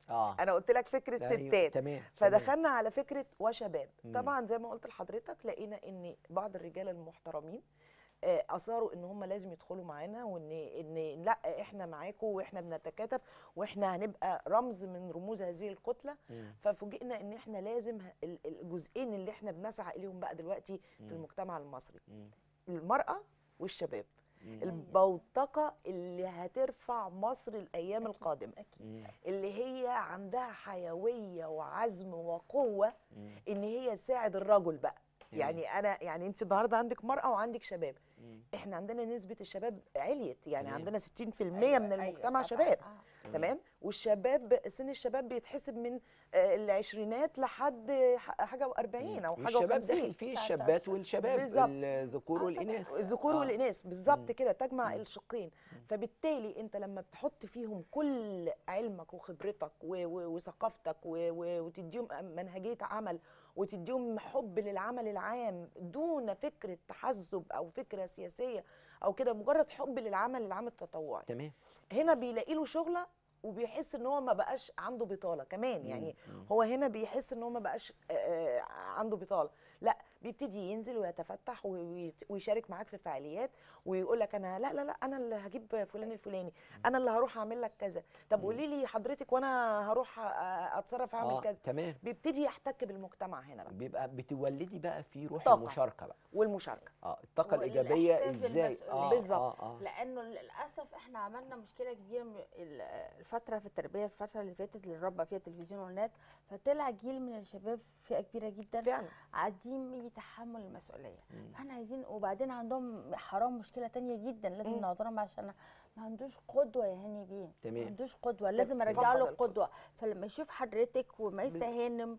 اه انا قلت لك فكره أيوة، ستات تمام تمام. فدخلنا على فكره وشباب مم. طبعا زي ما قلت لحضرتك لقينا ان بعض الرجال المحترمين آه، اصروا ان هم لازم يدخلوا معانا وان ان لا احنا معاكم واحنا بنتكاتف واحنا هنبقى رمز من رموز هذه الكتله مم. ففوجئنا ان احنا لازم ه- ال- الجزئين اللي احنا بنسعى اليهم بقى دلوقتي في مم. المجتمع المصري مم. المراه والشباب مم. البوتقه اللي هترفع مصر الايام القادمه اكيد مم. اللي هي عندها حيويه وعزم وقوه مم. ان هي تساعد الرجل بقى جميل. يعني انا يعني انت النهارده عندك مراه وعندك شباب مم. احنا عندنا نسبه الشباب عليت يعني تمام. عندنا 60% أيوة، من أيوة المجتمع طبعاً. شباب آه. تمام والشباب سن الشباب بيتحسب من آه، العشرينات لحد ح- حاجه و40 او حاجه والشباب و50 داخل فيه 19. الشابات والشباب بالظبط. الذكور آه، والاناث الذكور آه. والاناث بالظبط مم. كده تجمع مم. الشقين فبالتالي انت لما بتحط فيهم كل علمك وخبرتك و- و- وثقافتك و- و- وتديهم منهجيه عمل وتديهم حب للعمل العام دون فكره تحزب او فكره سياسيه او كده مجرد حب للعمل العام التطوعي تمام هنا بيلاقي له شغله وبيحس ان هو ما بقاش عنده بطاله كمان يعني مم. هو هنا بيحس ان هو ما بقاش آه، آه، عنده بطاله لا بيبتدي ينزل ويتفتح ويت- ويشارك معاك في فعاليات ويقول لك انا لا لا لا انا اللي هجيب فلان الفلاني انا اللي هروح اعمل لك كذا طب مم. قولي لي حضرتك وانا هروح آه، اتصرف اعمل اه كذا تمام بيبتدي يحتك بالمجتمع هنا بقى بيبقى بتولدي بقى في روح طاقة. المشاركه بقى والمشاركه اه الطاقه والإحساس الايجابيه ازاي بالمسؤولية. اه بالظبط. اه اه لانه للاسف احنا عملنا مشكله كبيره من ال- الفتره في التربيه الفتره اللي فاتت اللي ربى فيها التلفزيون والنت فطلع جيل من الشباب فئه كبيره جدا فعلا عديم تحمل المسؤوليه مم. فاحنا عايزين وبعدين عندهم حرام مشكله تانية جدا لازم مم. نقدرهم عشان ما عندوش قدوه يا هاني بيه ما تمام عندوش قدوه لازم فقد ارجع له القدوة. قدوه فلما يشوف حضرتك وميسة بال- هانم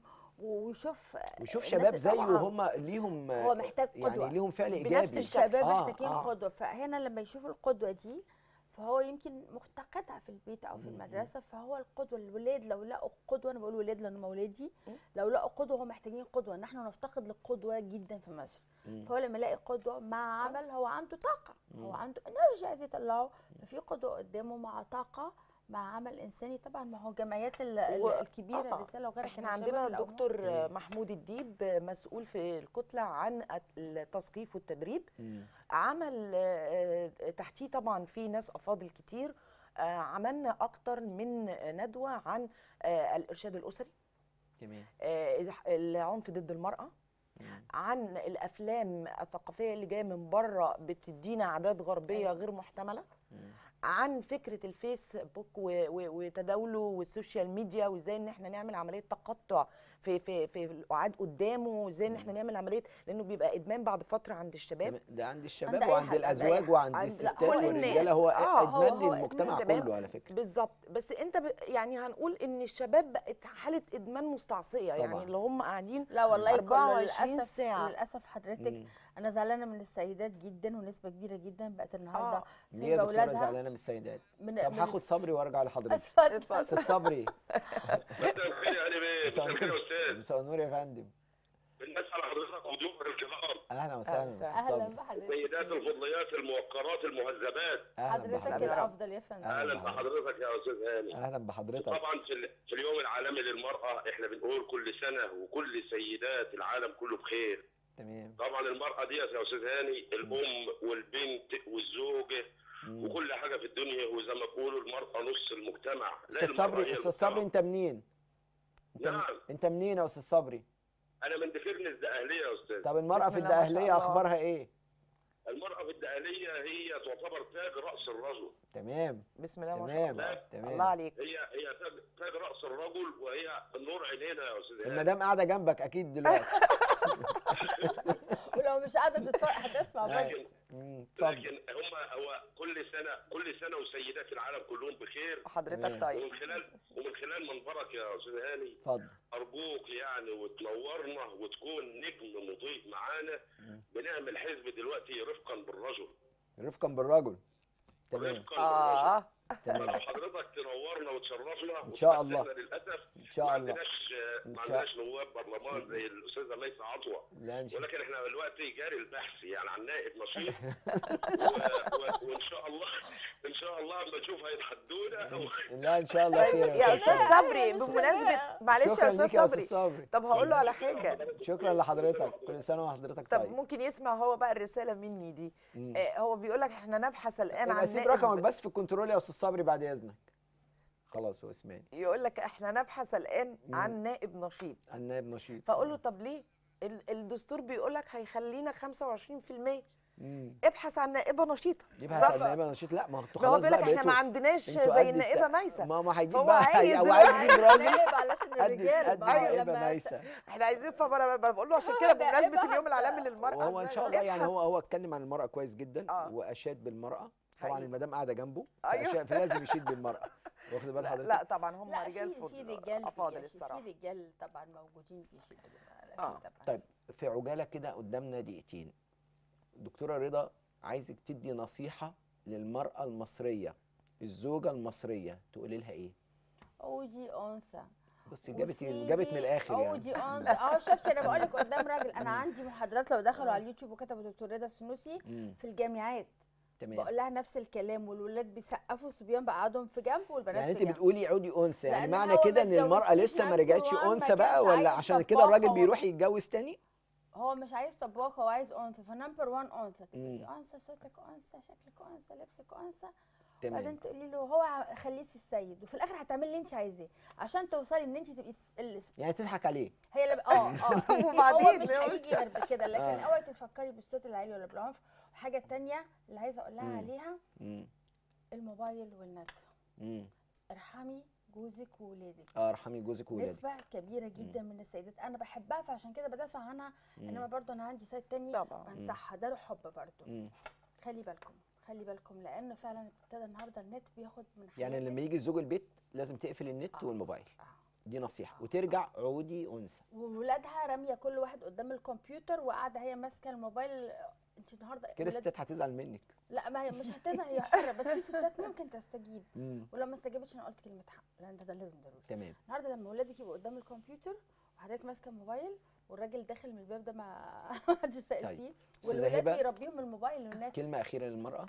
ويشوف وشوف الناس شباب اللي زيه طبعاً هم ليهم هو محتاج يعني قدوة. ليهم فعل بنفس ايجابي الشكل. الشباب آه، محتاجين آه. قدوه فهنا لما يشوف القدوه دي فهو يمكن مفتقدها في البيت او في مم. المدرسه فهو القدوه الولاد لو لقوا قدوه انا بقول ولاد لان هم ولادي مم. لو لقوا قدوه هم محتاجين قدوه نحن نفتقد للقدوه جدا في مصر مم. فهو لما يلاقي قدوه مع عمل هو عنده طاقه هو مم. عنده انرجي عايز يطلعه ففي قدوه قدامه مع طاقه مع عمل انساني طبعا ما هو الجمعيات ال- ال- و- الكبيره آه. الرساله وغيرها احنا من عندنا الشباب الأمور. الدكتور تمام. محمود الديب مسؤول في الكتله عن التثقيف والتدريب مم. عمل آه، آه، تحتيه طبعا في ناس افاضل كتير آه، عملنا اكتر من ندوه عن آه، الارشاد الاسري تمام آه، العنف ضد المراه مم. عن الافلام الثقافيه اللي جايه من بره بتدينا عادات غربيه أيوة. غير محتمله مم. عن فكره الفيسبوك و- و- وتداوله والسوشيال ميديا وازاي ان احنا نعمل عمليه تقطع في في في القعاد قدامه وازاي ان احنا نعمل عمليه لانه بيبقى ادمان بعد فتره عند الشباب تمام. ده عند الشباب عند أي وعند حد، عند أي الازواج حد. وعند عند- لا، الستات كل والرجاله الناس. هو آه، هو- ادمان هو للمجتمع إدمان. كله على فكره بالظبط بس انت ب... يعني هنقول ان الشباب بقت حاله ادمان مستعصيه طبعاً. يعني اللي هم قاعدين لا والله 24 للاسف ساعة. للاسف حضرتك مم. انا زعلانه من السيدات جدا ونسبه كبيره جدا بقت النهارده آه. ليه يا سايبه دكتوره اولادها زعلانه من السيدات من طب من- هاخد صبري وارجع لحضرتك اتفضل استاذ صبري مساء الخير يا علي بيه مساء الخير يا استاذ مساء النور يا فندم بالنسبه لحضرتك وضيوفك الكرام اهلا وسهلا أهلا استاذ اهلا صبري بحضرتك السيدات الفضليات الموقرات المهذبات اهلا حضرتك بحضرتك الافضل يا فندم أهلا اهلا بحضرتك. بحضرتك يا استاذ هاني اهلا بحضرتك طبعا في, ال- في اليوم العالمي للمراه احنا بنقول كل سنه وكل سيدات العالم كله بخير تمام طبعا المراه دي يا استاذ هاني الام والبنت والزوجه مم. وكل حاجه في الدنيا وزي ما بيقولوا المراه نص المجتمع لا، استاذ المرأة صبري هي استاذ المجتمع. صبري انت منين انت نعم. انت منين يا استاذ صبري انا من دفرنس الدقهليه يا استاذ طب المرأة بسم في الله ما شاء الدقهلية الله. أخبارها إيه؟ المراه في الدقهليه هي تعتبر تاج راس الرجل تمام بسم الله ما شاء تمام الله تمام الله عليك هي هي تاج, تاج راس الرجل وهي نور عينينا يا استاذ هاني. المدام قاعدة جنبك أكيد دلوقتي ولو مش قاعده تتفرج هتسمع برضه لكن مم، اتفضل لكن هم هو كل سنه كل سنه وسيدات العالم كلهم بخير حضرتك تمام. طيب ومن خلال ومن خلال منبرك يا استاذ هاني اتفضل ارجوك يعني وتنورنا وتكون نجم مضيء معانا مم. بنعمل حزب دلوقتي رفقا بالرجل رفقا بالرجل تمام رفقا بالرجل اه تمام فلو حضرتك تنورنا وتشرفنا إن شاء الله. وتمثلنا للاسف إن شاء ما الله عندناش إن ما شاء- عندناش نواب برلمان زي الاستاذه ميسه عطوه لا إن شاء ولكن احنا دلوقتي جاري البحث يعني عن نائب نشيط و... و... وان شاء الله ان شاء الله اما اشوف هيتحدونا لا ان شاء الله طيب خير يا يا استاذ أستاذ صبري مش بمناسبه طبيعي. معلش شكرا يا ليك استاذ يا استاذ صبري صبري طب هقول له على حاجه شكرا لحضرتك كل سنه وحضرتك طب طيب ممكن يسمع هو بقى الرساله مني دي مم. آه هو بيقول لك احنا نبحث الان طب عن اسيب نائب رقمك بس في الكنترول يا استاذ صبري بعد اذنك خلاص هو سمعني يقول لك احنا نبحث الان مم. عن نائب نشيط النائب نشيط فاقول له طب ليه ال- الدستور بيقول لك هيخلينا 25% مم. ابحث عن نائبه نشيطه يبقى صح؟ النائبه نشيط لا ما انتوا ما هو خلاص بيقول بقى لك احنا ما بقيتوا عندناش انتوا زي قد النائبه الت- ميسه ما ما هيجيب هو بقى عايز او دلوقتي عايز يجيب راجل نائب علشان قد الرجال قد ما هو نائبه لما ميسه احنا عايزين فانا أنا بقول له عشان هو كده نائبة بمناسبه اليوم حتى. العالمي للمراه وهو ان شاء الله يعني هو ابحث. هو اتكلم عن المراه كويس جدا آه. واشاد بالمراه طبعا حقيقي. المدام قاعده جنبه أيوه. فأشاد- فلازم يشيد بالمراه واخد بال لا, حضرتك لا طبعا هم لا رجال في في فضل رجال افاضل بيشي- الصراحه في رجال طبعا موجودين بيشيلوا بالمعنى آه. طبعا طيب في عجاله كده قدامنا دقيقتين دكتوره رضا عايزك تدي نصيحه للمراه المصريه الزوجه المصريه تقولي لها ايه اوجي انثى بصي جابت وسيبي جابت من الاخر يعني اوجي انثى اه شفتي انا بقول لك قدام راجل انا عندي محاضرات لو دخلوا على اليوتيوب وكتبوا دكتور رضا السنوسي مم. في الجامعات تمام بقول لها نفس الكلام والولاد بيسقفوا الصبيان بقعدهم في جنب والبنات يعني انت في جنب بتقولي عودي انثى يعني لأن معنى هو كده ما ان المراه اتجوزنيش لسه ما نمبر رجعتش وان، ما انثى بقى كانش ولا عايز عشان كده الراجل طباخة بيروح يتجوز تاني هو مش عايز طباخ هو عايز انثى فنمبر 1 انثى تقولي مم. انثى صوتك انثى شكلك انثى لبسك انثى تمام بعدين تقولي له هو ع- خليكي السيد وفي الاخر هتعملي اللي انت عايزاه عشان توصلي ان انت تبقي الس- ال- يعني تضحك عليه هي اللي اه اه طب هو وبعدين مش يقول- هيجي غير بكده لكن آه. اوعي تفكري بالصوت العالي ولا بالعنف الحاجه التانية اللي عايزه اقول لها مم. عليها مم. الموبايل والنت مم. ارحمي جوزك وولادك اه ارحمي جوزك وولادك نسبة كبيرة جدا من السيدات أنا بحبها فعشان كده بدافع عنها إنما مم. برضه أنا عندي سيد تاني طبعا بنصحها ده له حب برضه مم. خلي بالكم خلي بالكم لأن فعلا ابتدى النهارده النت بياخد من يعني حياتك. لما يجي الزوج البيت لازم تقفل النت آه. والموبايل آه. دي نصيحه وترجع عودي انثى وولادها رامية كل واحد قدام الكمبيوتر وقاعدة هي ماسكة الموبايل انت النهارده كده ولاد- الستات هتزعل منك لا ما هي مش هتزعل هي حرة بس في ستات ممكن تستجيب مم. ولو ما استجابتش انا قلت كلمة حق لأن ده, ده لازم ضروري تمام النهارده لما ولادك يبقوا قدام الكمبيوتر وحضرتك ماسكه الموبايل والراجل داخل من الباب ده ما محدش سائل طيب. فيه أستاذة والولاد هبة، بيربيهم الموبايل والنت كلمه اخيره للمراه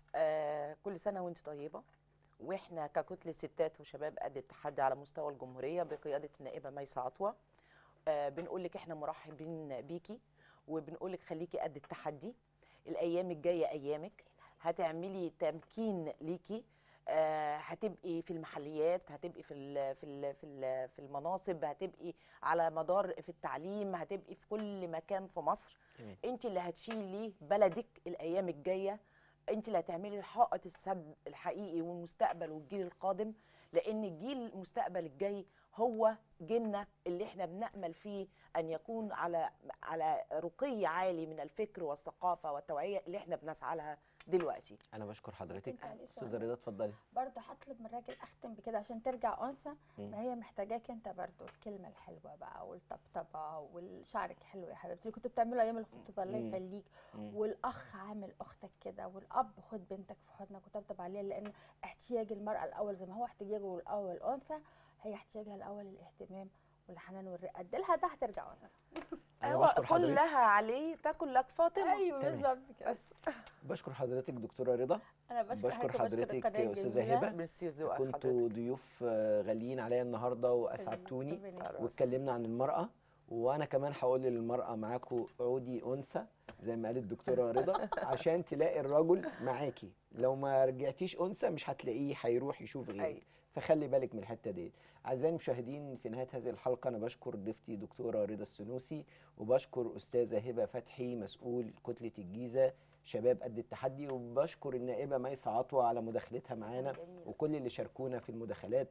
آه كل سنه وانت طيبه واحنا ككتله ستات وشباب قد التحدي على مستوى الجمهوريه بقياده النائبه ميسه عطوه آه بنقول لك احنا مرحبين بيكي وبنقول لك خليكي قد التحدي الايام الجايه ايامك هتعملي تمكين ليكي آه هتبقي في المحليات هتبقي في ال في ال في ال في المناصب هتبقي على مدار في التعليم هتبقي في كل مكان في مصر تمام. انت اللي هتشيلي بلدك الايام الجايه انت اللي هتعملي الحائط السد الحقيقي والمستقبل والجيل القادم لان الجيل المستقبل الجاي هو جيلنا اللي احنا بنامل فيه ان يكون على على رقي عالي من الفكر والثقافه والتوعيه اللي احنا بنسعى لها دلوقتي انا بشكر حضرتك كنت عليه استاذه سؤال. رضا اتفضلي برضه هطلب من الراجل اختم بكده عشان ترجع انثى مم. ما هي محتاجاك انت برضه الكلمه الحلوه بقى والطبطبه والشعرك حلو يا حبيبتي اللي كنتوا بتعملوا ايام الخطوبه الله مم. يخليك مم. والاخ عامل اختك كده والاب خد بنتك في حضنك وطبطب عليها لان احتياج المراه الاول زي ما هو احتياجه الاول الانثى هي احتياجها الاول الاهتمام والحنان والرقه اديلها ده هترجع انثى انا هو بشكر حضرتك كلها عليه تاكل لك فاطمه ايوه تمام. بالظبط كده بس بشكر حضرتك دكتوره رضا انا بشكر بشكر حضرتك حضرتك القناة استاذه الجميلة. هبه ميرسي ذوقك كنتوا حضرتك ضيوف آه، غاليين عليا النهارده واسعدتوني ربنا يخليك. واتكلمنا عن المرأة وأنا كمان هقول للمرأة معاكوا عودي أنثى زي ما قالت الدكتورة رضا عشان تلاقي الرجل معاكي لو ما رجعتيش أنثى مش هتلاقيه هيروح يشوف غيرك أيوة. فخلي بالك من الحتة دي أعزائي المشاهدين في نهاية هذه الحلقة أنا بشكر ضيفتي دكتورة رضا السنوسي وبشكر أستاذة هبة فتحي مسؤول كتلة الجيزة شباب قد التحدي وبشكر النائبة ميسة عطوة على مداخلتها معانا جميلة. وكل اللي شاركونا في المداخلات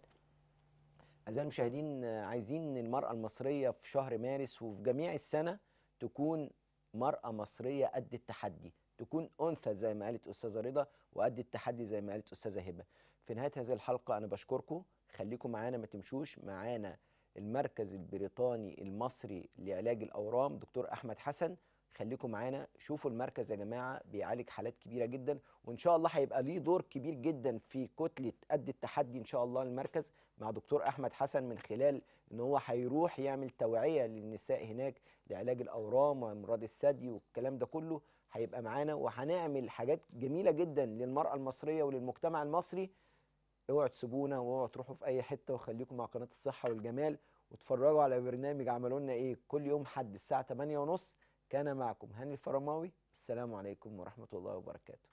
أعزائي المشاهدين آه، عايزين المرأة المصرية في شهر مارس وفي جميع السنة تكون مرأة مصرية قد التحدي تكون أنثى زي ما قالت أستاذة رضا وقد التحدي زي ما قالت أستاذة هبة في نهاية هذه الحلقة أنا بشكركم خليكم معانا ما تمشوش معانا المركز البريطاني المصري لعلاج الأورام دكتور أحمد حسن خليكم معانا شوفوا المركز يا جماعة بيعالج حالات كبيرة جدا وإن شاء الله هيبقى ليه دور كبير جدا في كتلة قد التحدي إن شاء الله المركز مع دكتور أحمد حسن من خلال إن هو هيروح يعمل توعية للنساء هناك لعلاج الأورام وأمراض الثدي والكلام ده كله هيبقى معانا وهنعمل حاجات جميله جدا للمراه المصريه وللمجتمع المصري اوعوا تسيبونا واوعوا تروحوا في اي حته وخليكم مع قناه الصحه والجمال واتفرجوا على برنامج عملوا لنا ايه كل يوم حد الساعه 8:30 كان معكم هاني الفرماوي السلام عليكم ورحمه الله وبركاته